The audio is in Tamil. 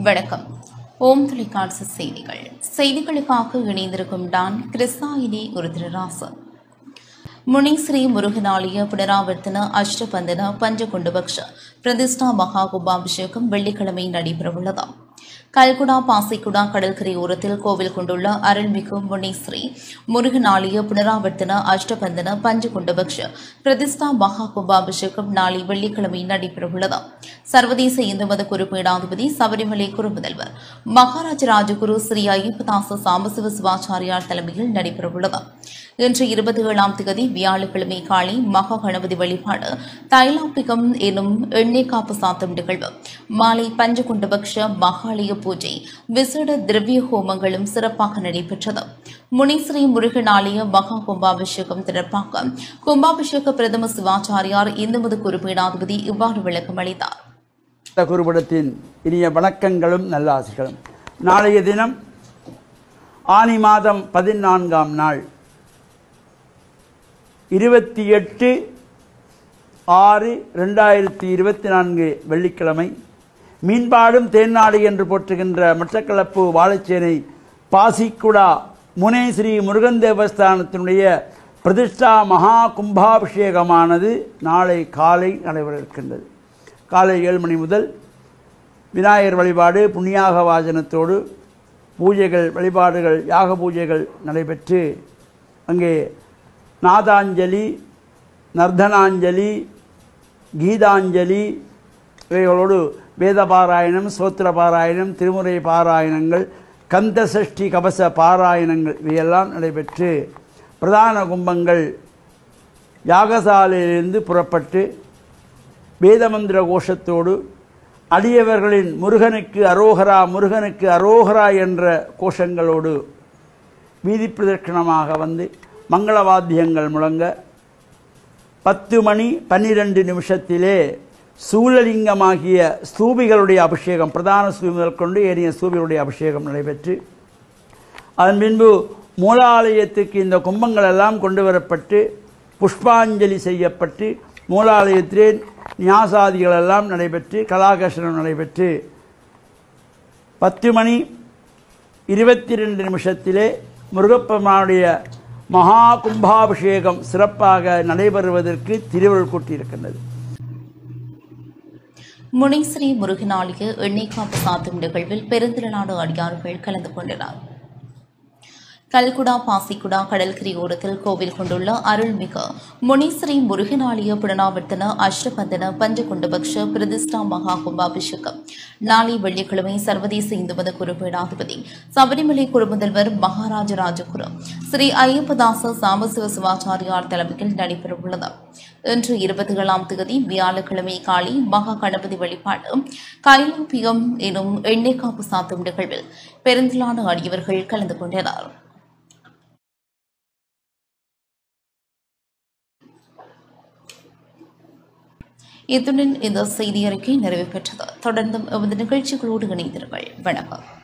வணக்கம் ஓம் தொலைக்காட்சி செய்திகள் செய்திகளுக்காக இணைந்திருக்கும் டான் கிருஷ்ணாயினி உருதிரராசன் முனீஸ்ரீ முருகனாலய புனராவர்த்தன அஷ்டபந்தன பஞ்சகுண்டபக்ஷ பிரதிஷ்டா மகா கும்பாபிஷேகம் வெள்ளிக்கிழமை நடைபெறவுள்ளது கல்குடா பாசிக்குடா கடற்கரை ஓரத்தில் கோவில் கொண்டுள்ள அருள்மிகு முனீஸ்ரீ முருகன் ஆலய புனராவர்த்தன அஷ்டபந்தன பஞ்சகுண்டபக்ஷ பிரதிஷ்டா மகா கும்பாபிஷேகம் நாளை வெள்ளிக்கிழமை நடைபெறவுள்ளது சர்வதேச இந்து மத குருபீடாதிபதி சபரிமலை குருமுதல்வர் மகாராஜ ராஜகுரு ஸ்ரீ ஐயப்பதாச சாம்பசிவ சிவாச்சாரியார் தலைமையில் நடைபெறவுள்ளது இன்று இருபத்தி ஏழாம் தேதி வியாழக்கிழமை காலை மகா கணபதி வழிபாடு தைலாம்பிகம் எனும் எண்ணெய் காப்பு சாத்தும் நிகழ்வு மாலை பஞ்சகுண்டபக்ஷ மகாலய பூஜை விசேட திரவிய ஹோமங்களும் சிறப்பாக நடைபெற்றது முனீஸ்ரீ முருகன் ஆலய மகா கும்பாபிஷேகம் தொடர்பாக கும்பாபிஷேக பிரதம சிவாச்சாரியார் இந்து மத குருபீடாதிபதி இவ்வாறு விளக்கம் அளித்தார் இந்த குருபடத்தின் இனிய வணக்கங்களும் நல்லாசிகளும் நாளைய தினம் ஆனி மாதம் பதினான்காம் நாள் இருபத்தி எட்டு ஆறு ரெண்டாயிரத்தி இருபத்தி நான்கு வெள்ளிக்கிழமை மீன்பாடும் தேன்னாடு என்று போற்றுகின்ற மட்டக்களப்பு வாழைச்சேனை பாசிக்குடா முனேஸ்ரீ முருகன் தேவஸ்தானத்தினுடைய பிரதிஷ்டா மகா கும்பாபிஷேகமானது நாளை காலை நடைபெற இருக்கின்றது காலை ஏழு மணி முதல் விநாயகர் வழிபாடு புண்ணியாக வாசனத்தோடு பூஜைகள் வழிபாடுகள் யாக பூஜைகள் நடைபெற்று அங்கே நாதாஞ்சலி நர்தனாஞ்சலி கீதாஞ்சலி இவைகளோடு வேத பாராயணம் சோத்திர பாராயணம் திருமுறை பாராயணங்கள் கந்த சஷ்டி கவச பாராயணங்கள் இவையெல்லாம் நடைபெற்று பிரதான கும்பங்கள் யாகசாலையிலிருந்து புறப்பட்டு வேதமந்திர கோஷத்தோடு அடியவர்களின் முருகனுக்கு அரோகரா முருகனுக்கு அரோகரா என்ற கோஷங்களோடு வீதி பிரதட்சணமாக வந்து மங்கள வாத்தியங்கள் முழங்க பத்து மணி பன்னிரண்டு நிமிஷத்திலே சூழலிங்கமாகிய ஸ்தூபிகளுடைய அபிஷேகம் பிரதான ஸ்தூபி முதல் கொண்டு ஏனைய ஸ்தூபிகளுடைய அபிஷேகம் நடைபெற்று அதன் பின்பு மூலாலயத்துக்கு இந்த கும்பங்கள் எல்லாம் கொண்டு வரப்பட்டு புஷ்பாஞ்சலி செய்யப்பட்டு மூலாலயத்திலே நியாசாதிகள் எல்லாம் நடைபெற்று கலாகர்ஷனம் நடைபெற்று பத்து மணி இருபத்தி ரெண்டு நிமிஷத்திலே முருகப்பெருமானுடைய மகா கும்பாபிஷேகம் சிறப்பாக நடைபெறுவதற்கு திருவள்ளுவர் கூட்டியிருக்கின்றது முனீஸ்ரீ முருகன் ஆலய எண்ணெய் காப்பு சாத்தும் நிகழ்வில் பெருந்திரளான அடியார்கள் கலந்து கொண்டனர் கல்குடா பாசிக்குடா கடற்கரை ஓரத்தில் கோவில் கொண்டுள்ள அருள்மிகு முனீஸ்ரீ முருகனாலய புனராவர்த்தன அஷ்டபந்தன பஞ்சகுண்டபக்ஷ பிரதிஷ்டா மகா கும்பாபிஷேகம் நாளை வெள்ளிக்கிழமை சர்வதேச இந்து மத குருபீடாதிபதி சபரிமலை குருமுதல்வர் மகாராஜ ராஜகுரு ஸ்ரீ ஐயப்பதாச சாம்பசிவ சிவாச்சாரியார் தலைமையில் நடைபெறவுள்ளது இன்று இருபத்தி ஏழாம் தேதி வியாழக்கிழமை காலை மகா கணபதி வழிபாடு கைலாபியம் எனும் எண்ணெய் காப்பு சாத்தும் நிகழ்வில் பெருந்திலான அடியவர்கள் கலந்து கொண்டனர் இத்துடன் இந்த செய்தி அறிக்கை நிறைவு பெற்றது தொடர்ந்தும் எமது நிகழ்ச்சிகளோடு இணைந்திருங்கள் வணக்கம்